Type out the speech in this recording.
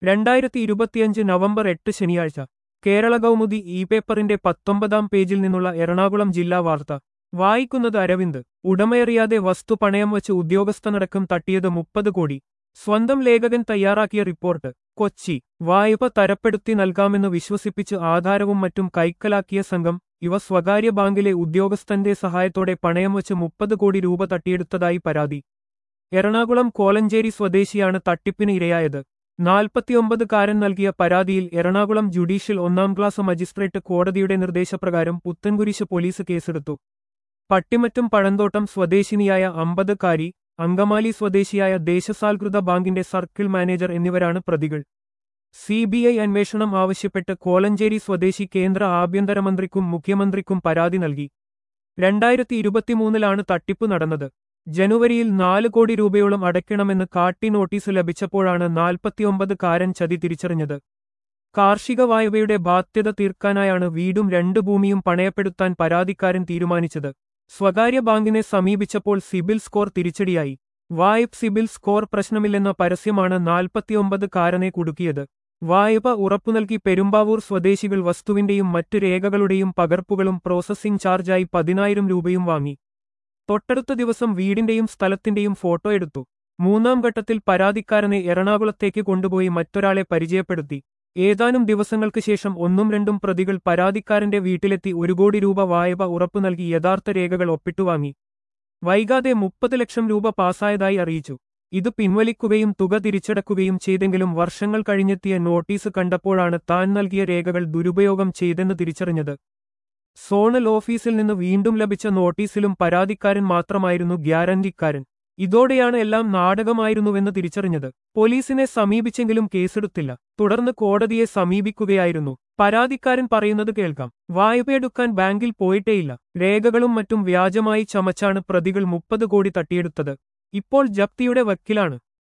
രണ്ടായിരത്തി ഇരുപത്തിയഞ്ച് നവംബർ എട്ട് ശനിയാഴ്ച കേരള കൗമുദി ഇ പേപ്പറിന്റെ പത്തൊമ്പതാം പേജിൽ നിന്നുള്ള എറണാകുളം ജില്ലാ വാർത്ത വായിക്കുന്നത് അരവിന്ദ് ഉടമയറിയാതെ വസ്തു പണയം വച്ച് ഉദ്യോഗസ്ഥനടക്കം തട്ടിയത് മുപ്പത് കോടി സ്വന്തം ലേഖകൻ തയ്യാറാക്കിയ റിപ്പോർട്ട് കൊച്ചി വായ്പ തരപ്പെടുത്തി നൽകാമെന്ന് വിശ്വസിപ്പിച്ച് ആധാരവും മറ്റും കൈക്കലാക്കിയ സംഘം ഇവ സ്വകാര്യ ബാങ്കിലെ ഉദ്യോഗസ്ഥന്റെ സഹായത്തോടെ പണയം വച്ച് മുപ്പത് കോടി രൂപ തട്ടിയെടുത്തതായി പരാതി എറണാകുളം കോലഞ്ചേരി സ്വദേശിയാണ് തട്ടിപ്പിന് ഇരയായത് നാൽപ്പത്തിയൊമ്പതുകാരൻ നൽകിയ പരാതിയിൽ എറണാകുളം ജുഡീഷ്യൽ ഒന്നാം ക്ലാസ് മജിസ്ട്രേറ്റ് കോടതിയുടെ നിർദ്ദേശപ്രകാരം പുത്തൻകുരിശ് പോലീസ് കേസെടുത്തു പട്ടിമറ്റും പഴന്തോട്ടം സ്വദേശിനിയായ അമ്പതുകാരി അങ്കമാലി സ്വദേശിയായ ദേശസാൽകൃത ബാങ്കിന്റെ സർക്കിൾ മാനേജർ എന്നിവരാണ് പ്രതികൾ സി ബി ഐ അന്വേഷണം ആവശ്യപ്പെട്ട് കോലഞ്ചേരി സ്വദേശി കേന്ദ്ര ആഭ്യന്തരമന്ത്രിക്കും മുഖ്യമന്ത്രിക്കും പരാതി നൽകി രണ്ടായിരത്തി ഇരുപത്തിമൂന്നിലാണ് തട്ടിപ്പ് നടന്നത് ജനുവരിയിൽ നാല് കോടി രൂപയോളം അടയ്ക്കണമെന്ന് കാട്ടി നോട്ടീസ് ലഭിച്ചപ്പോഴാണ് നാൽപ്പത്തിയൊമ്പത് കാരൻ ചതി തിരിച്ചറിഞ്ഞത് കാർഷിക വായ്പയുടെ ബാധ്യത തീർക്കാനായാണ് വീടും രണ്ട് ഭൂമിയും പണയപ്പെടുത്താൻ പരാതിക്കാരൻ തീരുമാനിച്ചത് സ്വകാര്യ ബാങ്കിനെ സമീപിച്ചപ്പോൾ സിബിൽ സ്കോർ തിരിച്ചടിയായി വായ്പ സിബിൽ സ്കോർ പ്രശ്നമില്ലെന്ന പരസ്യമാണ് നാൽപ്പത്തിയൊമ്പത് കാരനെ കുടുക്കിയത് വായ്പ ഉറപ്പു നൽകി പെരുമ്പാവൂർ സ്വദേശികൾ വസ്തുവിന്റെയും മറ്റു രേഖകളുടെയും പകർപ്പുകളും പ്രോസസ്സിംഗ് ചാർജായി പതിനായിരം രൂപയും വാങ്ങി തൊട്ടടുത്ത ദിവസം വീടിന്റെയും സ്ഥലത്തിന്റെയും ഫോട്ടോ എടുത്തു മൂന്നാം ഘട്ടത്തിൽ പരാതിക്കാരനെ എറണാകുളത്തേക്ക് കൊണ്ടുപോയി മറ്റൊരാളെ പരിചയപ്പെടുത്തി ഏതാനും ദിവസങ്ങൾക്ക് ശേഷം ഒന്നും രണ്ടും പ്രതികൾ പരാതിക്കാരന്റെ വീട്ടിലെത്തി ഒരു കോടി രൂപ വായ്പ ഉറപ്പു നൽകി യഥാർത്ഥ രേഖകൾ ഒപ്പിട്ടുവാങ്ങി വൈകാതെ മുപ്പത് ലക്ഷം രൂപ പാസായതായി അറിയിച്ചു ഇത് പിൻവലിക്കുകയും തുക തിരിച്ചടക്കുകയും ചെയ്തെങ്കിലും വർഷങ്ങൾ കഴിഞ്ഞെത്തിയ നോട്ടീസ് കണ്ടപ്പോഴാണ് താൻ നൽകിയ രേഖകൾ ദുരുപയോഗം ചെയ്തെന്ന് തിരിച്ചറിഞ്ഞത് സോണൽ ഓഫീസിൽ നിന്ന് വീണ്ടും ലഭിച്ച നോട്ടീസിലും പരാതിക്കാരൻ മാത്രമായിരുന്നു ഗ്യാരണ്ടിക്കാരൻ ഇതോടെയാണ് എല്ലാം നാടകമായിരുന്നുവെന്ന് തിരിച്ചറിഞ്ഞത് പോലീസിനെ സമീപിച്ചെങ്കിലും കേസെടുത്തില്ല തുടർന്ന് കോടതിയെ സമീപിക്കുകയായിരുന്നു പരാതിക്കാരൻ പറയുന്നത് കേൾക്കാം വായ്പയെടുക്കാൻ ബാങ്കിൽ പോയിട്ടേയില്ല രേഖകളും മറ്റും വ്യാജമായി ചമച്ചാണ് പ്രതികൾ മുപ്പത് കോടി തട്ടിയെടുത്തത് ഇപ്പോൾ ജപ്തിയുടെ വക്കിലാണ്